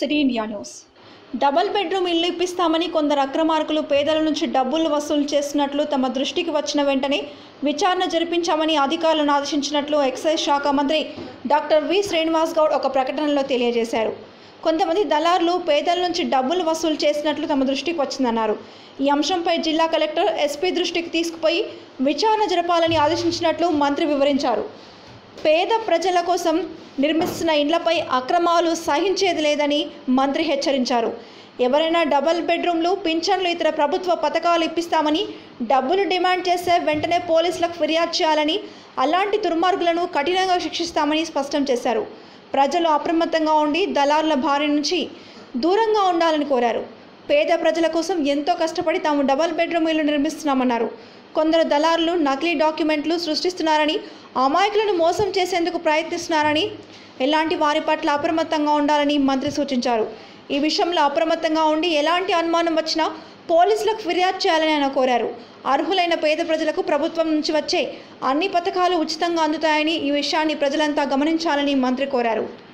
city India news double bedroom ఇల్లు ఇప్పిస్తామని కొందరు అక్రమార్కులు పేదల నుంచి డబ్బులు వసూలు చేస్తున్నట్లు తమ దృష్టికి వచ్చిన వెంటనే విచారణ జరిపించామని అధికారులను ఆదేశించినట్లు ఎక్సైజ్ శాఖ మంత్రి డాక్టర్ వి శ్రీనివాస్ గౌడ్ ఒక ప్రకటనలో తెలియజేశారు కొంతమంది దళారులు పేదల నుంచి డబ్బులు వసూలు చేసినట్లు తమ దృష్టికి వచ్చిందన్నారు ఈ అంశంపై జిల్లా కలెక్టర్ ఎస్పీ దృష్టికి తీసుకుపోయి విచారణ జరపాలని ఆదేశించినట్లు మంత్రి వివరించారు పేద ప్రజల కోసం నిర్మిస్తున్న ఇండ్లపై అక్రమాలు సహించేది లేదని మంత్రి హెచ్చరించారు ఎవరైనా డబల్ బెడ్రూమ్లు పింఛన్లు ఇతర ప్రభుత్వ పథకాలు ఇప్పిస్తామని డబ్బులు డిమాండ్ చేస్తే వెంటనే పోలీసులకు ఫిర్యాదు చేయాలని అలాంటి దుర్మార్గులను కఠినంగా శిక్షిస్తామని స్పష్టం చేశారు ప్రజలు అప్రమత్తంగా ఉండి దళారుల బారి నుంచి దూరంగా ఉండాలని కోరారు పేద ప్రజల కోసం ఎంతో కష్టపడి తాము డబల్ బెడ్రూమ్ ఇల్లు నిర్మిస్తున్నామన్నారు కొందరు దళారులు నకిలీ డాక్యుమెంట్లు సృష్టిస్తున్నారని అమాయకులను మోసం చేసేందుకు ప్రయత్నిస్తున్నారని ఎలాంటి వారి పట్ల అప్రమత్తంగా ఉండాలని మంత్రి సూచించారు ఈ విషయంలో అప్రమత్తంగా ఉండి ఎలాంటి అనుమానం వచ్చినా పోలీసులకు ఫిర్యాదు చేయాలని ఆయన కోరారు అర్హులైన పేద ప్రజలకు ప్రభుత్వం నుంచి వచ్చే అన్ని పథకాలు ఉచితంగా అందుతాయని ఈ విషయాన్ని ప్రజలంతా గమనించాలని మంత్రి కోరారు